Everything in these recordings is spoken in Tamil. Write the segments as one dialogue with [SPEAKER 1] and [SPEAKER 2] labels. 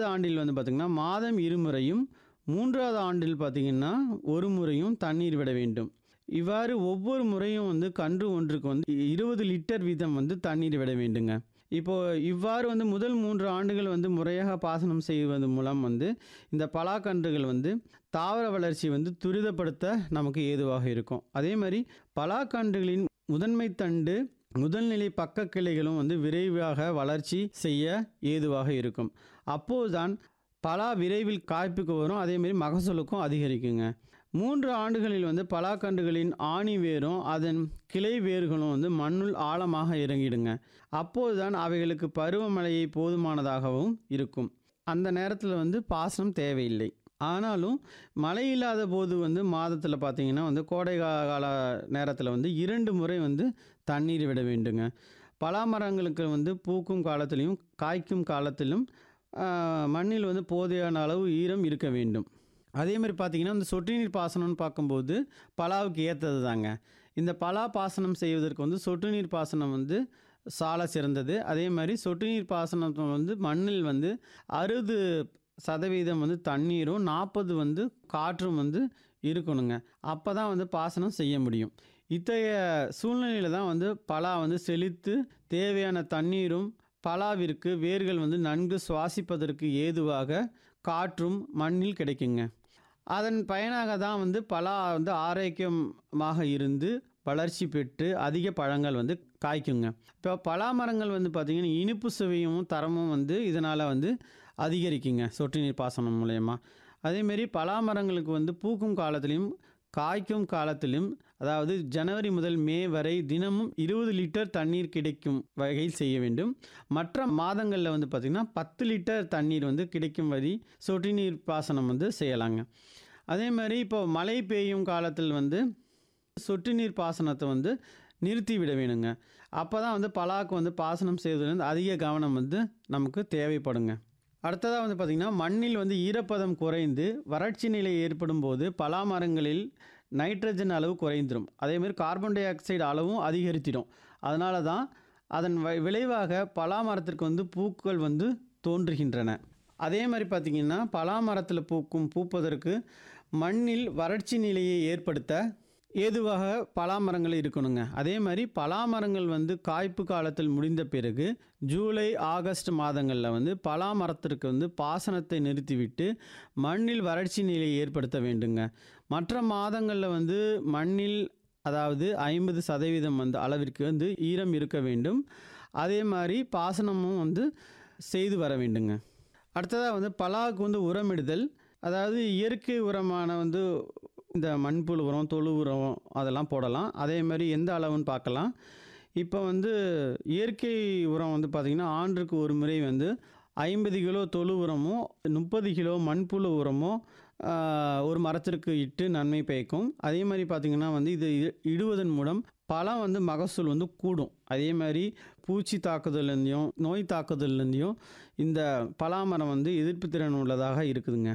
[SPEAKER 1] இரண்டாவது ஆண்டில் வந்து பார்த்திங்கன்னா மாதம் இருமுறையும் மூன்றாவது ஆண்டில் பார்த்திங்கன்னா ஒரு முறையும் தண்ணீர் விட வேண்டும் இவ்வாறு ஒவ்வொரு முறையும் வந்து கன்று ஒன்றுக்கு வந்து இருபது லிட்டர் வீதம் வந்து தண்ணீர் விட வேண்டுங்க இப்போ இவ்வாறு வந்து முதல் மூன்று ஆண்டுகள் வந்து முறையாக பாசனம் செய்வது மூலம் வந்து இந்த பலாக்கன்றுகள் வந்து தாவர வளர்ச்சி வந்து துரிதப்படுத்த நமக்கு ஏதுவாக இருக்கும் அதே மாதிரி பலாக்கன்றுகளின் முதன்மை தண்டு முதல்நிலை பக்க கிளைகளும் வந்து விரைவாக வளர்ச்சி செய்ய ஏதுவாக இருக்கும் அப்போதுதான் பலா விரைவில் காய்ப்புக்கு வரும் அதேமாரி மகசூலுக்கும் அதிகரிக்குங்க மூன்று ஆண்டுகளில் வந்து பலாக்கன்றுகளின் ஆணி வேரும் அதன் கிளை வேர்களும் வந்து மண்ணுள் ஆழமாக இறங்கிடுங்க அப்போதுதான் அவைகளுக்கு பருவமழையை போதுமானதாகவும் இருக்கும் அந்த நேரத்தில் வந்து பாசனம் தேவையில்லை ஆனாலும் மழை இல்லாத போது வந்து மாதத்தில் பார்த்தீங்கன்னா வந்து கோடை கா- கால நேரத்தில் வந்து இரண்டு முறை வந்து தண்ணீர் விட வேண்டுங்க பலா மரங்களுக்கு வந்து பூக்கும் காலத்திலையும் காய்க்கும் காலத்திலும் ஆஹ், மண்ணில் வந்து போதையான அளவு ஈரம் இருக்க வேண்டும் அதே மாதிரி பார்த்தீங்கன்னா இந்த சொட்டு நீர் பாசனம்னு பார்க்கும்போது பலாவுக்கு ஏற்றது தாங்க இந்த பலா பாசனம் செய்வதற்கு வந்து சொட்டு நீர் பாசனம் வந்து சால சிறந்தது அதே மாதிரி சொட்டு நீர் பாசனம் வந்து மண்ணில் வந்து அறுபது சதவீதம் வந்து தண்ணீரும் நாற்பது வந்து காற்றும் வந்து இருக்கணுங்க அப்போ தான் வந்து பாசனம் செய்ய முடியும் இத்தகைய சூழ்நிலையில் தான் வந்து பலா வந்து செழித்து தேவையான தண்ணீரும் பலாவிற்கு வேர்கள் வந்து நன்கு சுவாசிப்பதற்கு ஏதுவாக காற்றும் மண்ணில் கிடைக்குங்க அதன் பயனாக தான் வந்து பலா வந்து ஆரோக்கியமாக இருந்து வளர்ச்சி பெற்று அதிக பழங்கள் வந்து காய்க்குங்க இப்போ பலா மரங்கள் வந்து பார்த்திங்கன்னா இனிப்பு சுவையும் தரமும் வந்து இதனால் வந்து அதிகரிக்குங்க சொட்டு நீர் பாசனம் மூலயமா அதேமாரி பலா மரங்களுக்கு வந்து பூக்கும் காலத்திலையும் காய்க்கும் காலத்திலும் அதாவது ஜனவரி முதல் மே வரை தினமும் இருபது லிட்டர் தண்ணீர் கிடைக்கும் வகையில் செய்ய வேண்டும் மற்ற மாதங்களில் வந்து பார்த்திங்கன்னா பத்து லிட்டர் தண்ணீர் வந்து கிடைக்கும் வரி சொட்டு நீர் பாசனம் வந்து செய்யலாங்க அதே மாதிரி இப்போ மழை பெய்யும் காலத்தில் வந்து சொட்டு நீர் பாசனத்தை வந்து நிறுத்தி விட வேணுங்க அப்போ தான் வந்து பலாக்கு வந்து பாசனம் செய்வதில் வந்து அதிக கவனம் வந்து நமக்கு தேவைப்படுங்க அடுத்ததாக வந்து பார்த்திங்கன்னா மண்ணில் வந்து ஈரப்பதம் குறைந்து வறட்சி நிலை ஏற்படும் போது பலா மரங்களில் நைட்ரஜன் அளவு குறைந்துடும் அதேமாதிரி கார்பன் டை ஆக்சைடு அளவும் அதிகரித்திடும் அதனால தான் அதன் வி- விளைவாக பலா மரத்திற்கு வந்து பூக்கள் வந்து தோன்றுகின்றன அதே மாதிரி பார்த்திங்கன்னா பலா மரத்தில் பூக்கும் பூப்பதற்கு மண்ணில் வறட்சி நிலையை ஏற்படுத்த ஏதுவாக பலாமரங்கள் இருக்கணுங்க அதே மாதிரி பலாமரங்கள் வந்து காய்ப்பு காலத்தில் முடிந்த பிறகு ஜூலை ஆகஸ்ட் மாதங்களில் வந்து பலாமரத்திற்கு வந்து பாசனத்தை நிறுத்திவிட்டு மண்ணில் வறட்சி நிலையை ஏற்படுத்த வேண்டுங்க மற்ற மாதங்களில் வந்து மண்ணில் அதாவது ஐம்பது சதவீதம் வந்து அளவிற்கு வந்து ஈரம் இருக்க வேண்டும் அதே மாதிரி பாசனமும் வந்து செய்து வர வேண்டுங்க அடுத்ததாக வந்து பலாவுக்கு வந்து உரமிடுதல் அதாவது இயற்கை உரமான வந்து இந்த மண்புழு உரம் தொழு உரம் அதெல்லாம் போடலாம் அதே மாதிரி எந்த அளவுன்னு பார்க்கலாம் இப்போ வந்து இயற்கை உரம் வந்து பார்த்திங்கன்னா ஆண்டுக்கு ஒரு முறை வந்து ஐம்பது கிலோ தொழு உரமும் முப்பது கிலோ மண்புழு உரமும் ஆஹ், ஒரு மரத்திற்கு இட்டு நன்மை பயக்கும் அதே மாதிரி பார்த்திங்கன்னா வந்து இது இ- இடுவதன் மூலம் பழம் வந்து மகசூல் வந்து கூடும் அதே மாதிரி பூச்சி தாக்குதல்லேருந்தையும் நோய் தாக்குதல்லேருந்தையும் இந்த பலாமரம் வந்து எதிர்ப்பு திறன் உள்ளதாக இருக்குதுங்க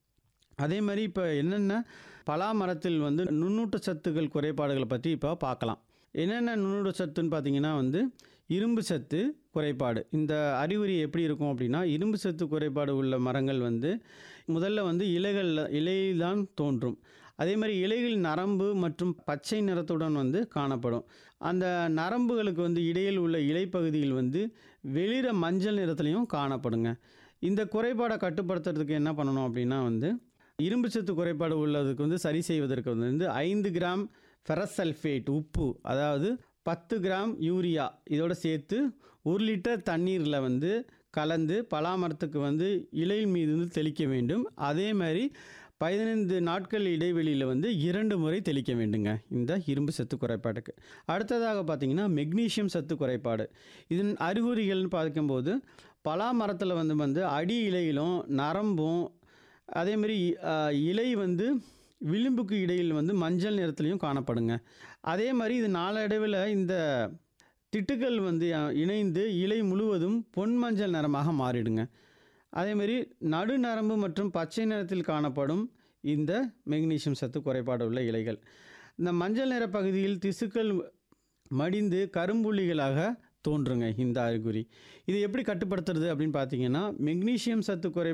[SPEAKER 1] அதே மாதிரி இப்போ என்னென்ன பலா மரத்தில் வந்து நுண்ணூட்ட சத்துக்கள் குறைபாடுகளை பற்றி இப்போ பார்க்கலாம் என்னென்ன நுண்ணூட்ட சத்துன்னு பார்த்தீங்கன்னா வந்து இரும்பு சத்து குறைபாடு இந்த அறிகுறி எப்படி இருக்கும் அப்படின்னா இரும்பு சத்து குறைபாடு உள்ள மரங்கள் வந்து முதல்ல வந்து இலைகள் இலையில் தான் தோன்றும் அதே மாதிரி இலைகள் நரம்பு மற்றும் பச்சை நிறத்துடன் வந்து காணப்படும் அந்த நரம்புகளுக்கு வந்து இடையில் உள்ள இலைப்பகுதியில் வந்து வெளிர மஞ்சள் நிறத்துலையும் காணப்படுங்க இந்த குறைபாடை கட்டுப்படுத்துறதுக்கு என்ன பண்ணணும் அப்படின்னா வந்து இரும்பு சத்து குறைபாடு உள்ளதுக்கு வந்து சரி செய்வதற்கு வந்து ஐந்து கிராம் ஃபெரசல்ஃபேட் உப்பு அதாவது பத்து கிராம் யூரியா இதோட சேர்த்து ஒரு லிட்டர் தண்ணீரில் வந்து கலந்து பலாமரத்துக்கு வந்து இலை மீது வந்து தெளிக்க வேண்டும் அதே மாதிரி பதினைந்து நாட்கள் இடைவெளியில் வந்து இரண்டு முறை தெளிக்க வேண்டுங்க இந்த இரும்பு சத்து குறைபாட்டுக்கு அடுத்ததாக பார்த்தீங்கன்னா மெக்னீசியம் சத்து குறைபாடு இதன் அறிகுறிகள்னு பார்க்கும்போது பலா மரத்தில் வந்து வந்து அடி இலையிலும் நரம்பும் அதேமாரி இலை வந்து விளிம்புக்கு இடையில் வந்து மஞ்சள் நிறத்துலையும் காணப்படுங்க அதே மாதிரி இது நாளடைவில் இந்த திட்டுக்கள் வந்து அஹ், இணைந்து இலை முழுவதும் பொன் மஞ்சள் நிறமாக மாறிடுங்க அதேமாரி நடுநரம்பு மற்றும் பச்சை நிறத்தில் காணப்படும் இந்த மெக்னீசியம் சத்து குறைபாடு உள்ள இலைகள் இந்த மஞ்சள் நிற பகுதியில் திசுக்கள் மடிந்து கரும்புள்ளிகளாக தோன்றுங்க இந்த அறிகுறி இது எப்படி கட்டுப்படுத்துறது அப்படின்னு பார்த்தீங்கன்னா மெக்னீசியம் சத்து குறை